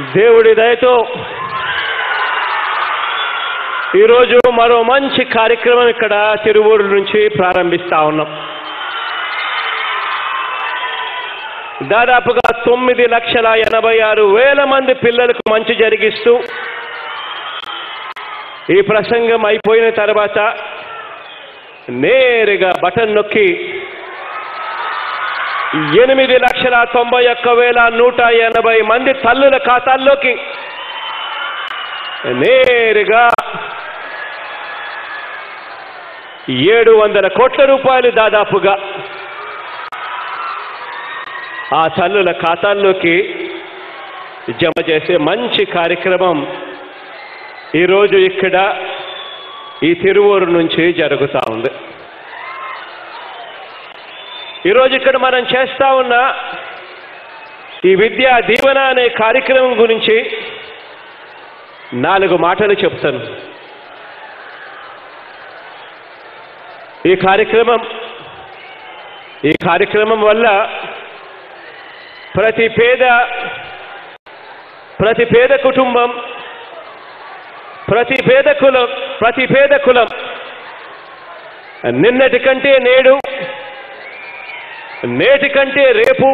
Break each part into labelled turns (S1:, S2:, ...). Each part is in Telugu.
S1: దేవుడి దయతో ఈరోజు మరో మంచి కార్యక్రమం ఇక్కడ తిరువూరు నుంచి ప్రారంభిస్తా ఉన్నాం దాదాపుగా తొమ్మిది లక్షల ఎనభై ఆరు వేల మంది పిల్లలకు మంచి జరిగిస్తూ ఈ ప్రసంగం అయిపోయిన తర్వాత నేరుగా బటన్ నొక్కి ఎనిమిది లక్షల తొంభై ఒక్క వేల నూట ఎనభై మంది తల్లుల ఖాతాల్లోకి నేరుగా ఏడు వందల కోట్ల రూపాయలు దాదాపుగా ఆ తల్లుల ఖాతాల్లోకి జమ చేసే మంచి కార్యక్రమం ఈరోజు ఇక్కడ ఈ తిరువూరు నుంచి జరుగుతూ ఉంది ఈరోజు ఇక్కడ మనం చేస్తా ఉన్న ఈ విద్యా దీవెన అనే కార్యక్రమం గురించి నాలుగు మాటలు చెప్తాను ఈ కార్యక్రమం ఈ కార్యక్రమం వల్ల ప్రతి పేద ప్రతి పేద కుటుంబం ప్రతి పేద కులం ప్రతి పేద కులం నిన్నటి కంటే నేడు నేటి కంటే రేపు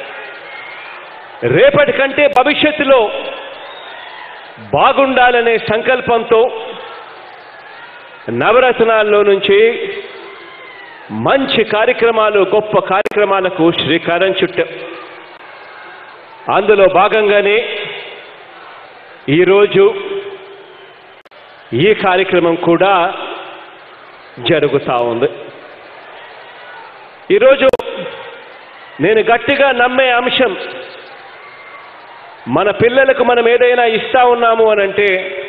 S1: రేపటి కంటే భవిష్యత్తులో బాగుండాలనే సంకల్పంతో నవరత్నాల్లో నుంచి మంచి కార్యక్రమాలు గొప్ప కార్యక్రమాలకు శ్రీకారం చుట్టాం అందులో భాగంగానే ఈరోజు ఈ కార్యక్రమం కూడా జరుగుతూ ఉంది ఈరోజు నేను గట్టిగా నమ్మే అంశం మన పిల్లలకు మనం ఏదైనా ఇస్తా ఉన్నాము అని అంటే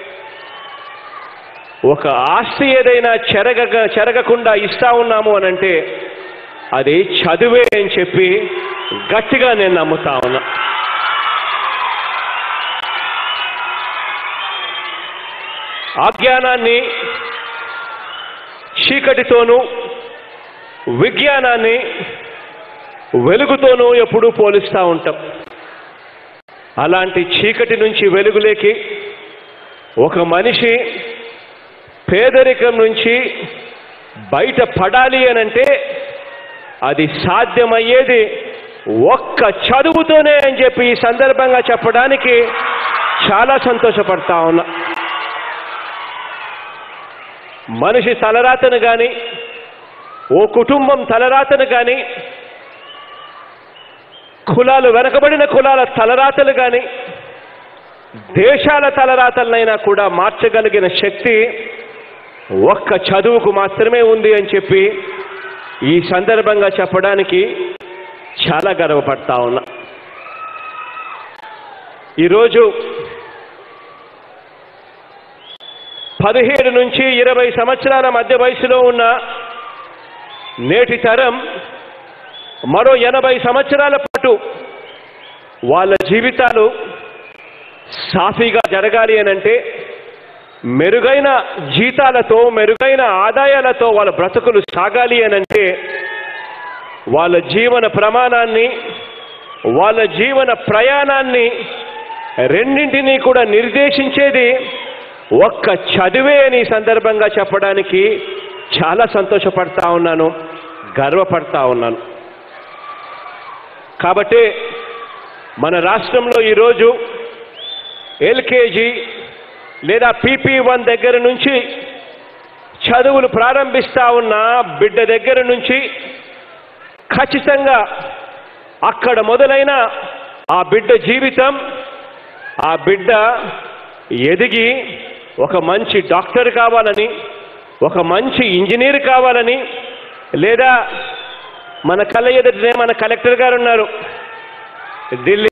S1: ఒక ఆస్తి ఏదైనా చెరగ చెరగకుండా ఇస్తా ఉన్నాము అని అంటే అది చదువే అని చెప్పి గట్టిగా నేను నమ్ముతా ఉన్నా అజ్ఞానాన్ని చీకటితోనూ విజ్ఞానాన్ని వెలుగుతోనూ ఎప్పుడూ పోలిస్తూ ఉంటాం అలాంటి చీకటి నుంచి వెలుగులేకి ఒక మనిషి పేదరికం నుంచి బయట పడాలి అనంటే అది సాధ్యమయ్యేది ఒక్క చదువుతోనే అని చెప్పి ఈ సందర్భంగా చెప్పడానికి చాలా సంతోషపడతా ఉన్నా మనిషి తలరాతను కానీ ఓ కుటుంబం తలరాతను కానీ కులాలు వెనకబడిన కులాల తలరాతలు కానీ దేశాల తలరాతలనైనా కూడా మార్చగలిగిన శక్తి ఒక్క చదువుకు మాత్రమే ఉంది అని చెప్పి ఈ సందర్భంగా చెప్పడానికి చాలా గర్వపడతా ఉన్నా ఈరోజు పదిహేడు నుంచి ఇరవై సంవత్సరాల మధ్య వయసులో ఉన్న నేటి తరం మరో ఎనభై సంవత్సరాల పాటు వాళ్ళ జీవితాలు సాఫీగా జరగాలి అనంటే మెరుగైన జీతాలతో మెరుగైన ఆదాయాలతో వాళ్ళ బ్రతుకులు సాగాలి అనంటే వాళ్ళ జీవన ప్రమాణాన్ని వాళ్ళ జీవన ప్రయాణాన్ని రెండింటినీ కూడా నిర్దేశించేది ఒక్క చదివే అని ఈ సందర్భంగా చెప్పడానికి చాలా సంతోషపడతా ఉన్నాను గర్వపడతా ఉన్నాను కాబట్టి మన రాష్ట్రంలో ఈరోజు ఎల్కేజీ లేదా పీపీ వన్ దగ్గర నుంచి చదువులు ప్రారంభిస్తా ఉన్న బిడ్డ దగ్గర నుంచి ఖచ్చితంగా అక్కడ మొదలైన ఆ బిడ్డ జీవితం ఆ బిడ్డ ఎదిగి ఒక మంచి డాక్టర్ కావాలని ఒక మంచి ఇంజనీర్ కావాలని లేదా మన కళ్ళ ఎదుటనే మన కలెక్టర్ గారు ఉన్నారు ఢిల్లీ